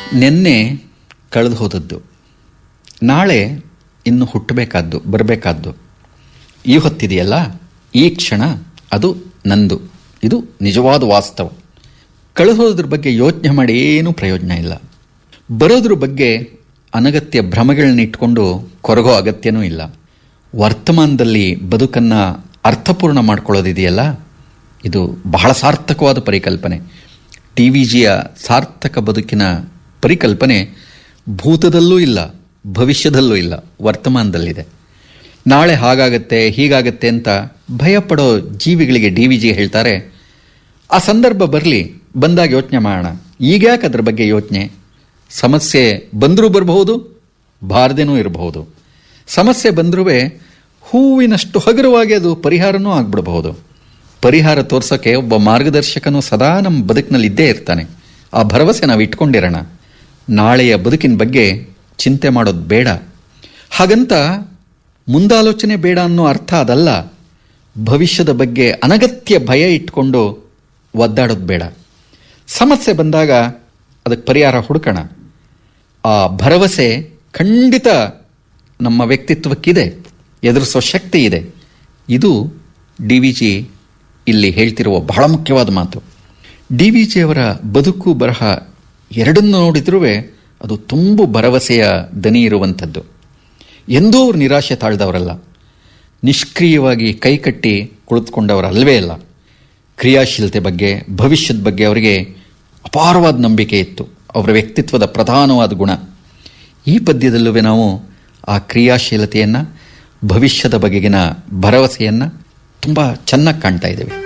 ನಿನ್ನೆ ಕಳೆದು ಹೋದದ್ದು ನಾಳೆ ಇನ್ನು ಹುಟ್ಟಬೇಕಾದ್ದು ಬರಬೇಕಾದ್ದು ಈ ಹೊತ್ತಿದೆಯಲ್ಲ ಈ ಕ್ಷಣ ಅದು ನಂದು ಇದು ನಿಜವಾದ ವಾಸ್ತವ ಕಳೆದೋದ್ರ ಬಗ್ಗೆ ಯೋಚನೆ ಮಾಡಿ ಏನೂ ಪ್ರಯೋಜನ ಇಲ್ಲ ಬರೋದ್ರ ಬಗ್ಗೆ ಅನಗತ್ಯ ಭ್ರಮೆಗಳನ್ನ ಇಟ್ಕೊಂಡು ಕೊರಗೋ ಅಗತ್ಯನೂ ಇಲ್ಲ ವರ್ತಮಾನದಲ್ಲಿ ಬದುಕನ್ನು ಅರ್ಥಪೂರ್ಣ ಮಾಡ್ಕೊಳ್ಳೋದಿದೆಯಲ್ಲ ಇದು ಬಹಳ ಸಾರ್ಥಕವಾದ ಪರಿಕಲ್ಪನೆ ಟಿ ವಿ ಜಿಯ ಸಾರ್ಥಕ ಬದುಕಿನ ಪರಿಕಲ್ಪನೆ ಭೂತದಲ್ಲೂ ಇಲ್ಲ ಭವಿಷ್ಯದಲ್ಲೂ ಇಲ್ಲ ವರ್ತಮಾನದಲ್ಲಿದೆ ನಾಳೆ ಹಾಗಾಗತ್ತೆ ಹೀಗಾಗತ್ತೆ ಅಂತ ಭಯಪಡೋ ಜೀವಿಗಳಿಗೆ ಡಿ ವಿ ಜಿ ಹೇಳ್ತಾರೆ ಆ ಸಂದರ್ಭ ಬರಲಿ ಬಂದಾಗ ಯೋಚನೆ ಮಾಡೋಣ ಈಗ್ಯಾಕೆ ಅದ್ರ ಬಗ್ಗೆ ಯೋಚನೆ ಸಮಸ್ಯೆ ಬಂದರೂ ಬರಬಹುದು ಬಾರದೇನೂ ಇರಬಹುದು ಸಮಸ್ಯೆ ಬಂದರೂ ಹೂವಿನಷ್ಟು ಹಗುರವಾಗಿ ಅದು ಪರಿಹಾರನೂ ಆಗ್ಬಿಡಬಹುದು ಪರಿಹಾರ ತೋರ್ಸೋಕೆ ಒಬ್ಬ ಮಾರ್ಗದರ್ಶಕನು ಸದಾ ನಮ್ಮ ಬದುಕಿನಲ್ಲಿ ಇದ್ದೇ ಇರ್ತಾನೆ ಆ ಭರವಸೆ ನಾವು ಇಟ್ಕೊಂಡಿರೋಣ ನಾಳೆಯ ಬದುಕಿನ ಬಗ್ಗೆ ಚಿಂತೆ ಮಾಡೋದು ಬೇಡ ಹಾಗಂತ ಮುಂದಾಲೋಚನೆ ಬೇಡ ಅನ್ನೋ ಅರ್ಥ ಅದಲ್ಲ ಭವಿಷ್ಯದ ಬಗ್ಗೆ ಅನಗತ್ಯ ಭಯ ಇಟ್ಕೊಂಡು ಒದ್ದಾಡೋದು ಬೇಡ ಸಮಸ್ಯೆ ಬಂದಾಗ ಅದಕ್ಕೆ ಪರಿಹಾರ ಹುಡುಕೋಣ ಆ ಭರವಸೆ ಖಂಡಿತ ನಮ್ಮ ವ್ಯಕ್ತಿತ್ವಕ್ಕಿದೆ ಎದುರಿಸೋ ಶಕ್ತಿ ಇದೆ ಇದು ಡಿ ವಿ ಜಿ ಇಲ್ಲಿ ಹೇಳ್ತಿರುವ ಬಹಳ ಮುಖ್ಯವಾದ ಮಾತು ಡಿ ವಿ ಜಿಯವರ ಬದುಕು ಬರಹ ಎರಡನ್ನು ನೋಡಿದ್ರೂ ಅದು ತುಂಬು ಭರವಸೆಯ ದನಿ ಇರುವಂಥದ್ದು ಎಂದೂ ಅವ್ರು ನಿರಾಶೆ ತಾಳ್ದವರಲ್ಲ ನಿಷ್ಕ್ರಿಯವಾಗಿ ಕೈಕಟ್ಟಿ ಕುಳಿತುಕೊಂಡವರಲ್ವೇ ಅಲ್ಲ ಕ್ರಿಯಾಶೀಲತೆ ಬಗ್ಗೆ ಭವಿಷ್ಯದ ಬಗ್ಗೆ ಅವರಿಗೆ ಅಪಾರವಾದ ನಂಬಿಕೆ ಇತ್ತು ಅವರ ವ್ಯಕ್ತಿತ್ವದ ಪ್ರಧಾನವಾದ ಗುಣ ಈ ಪದ್ಯದಲ್ಲೂ ನಾವು ಆ ಕ್ರಿಯಾಶೀಲತೆಯನ್ನು ಭವಿಷ್ಯದ ಬಗೆಗಿನ ಭರವಸೆಯನ್ನು ತುಂಬ ಚೆನ್ನಾಗಿ ಕಾಣ್ತಾ ಇದ್ದೇವೆ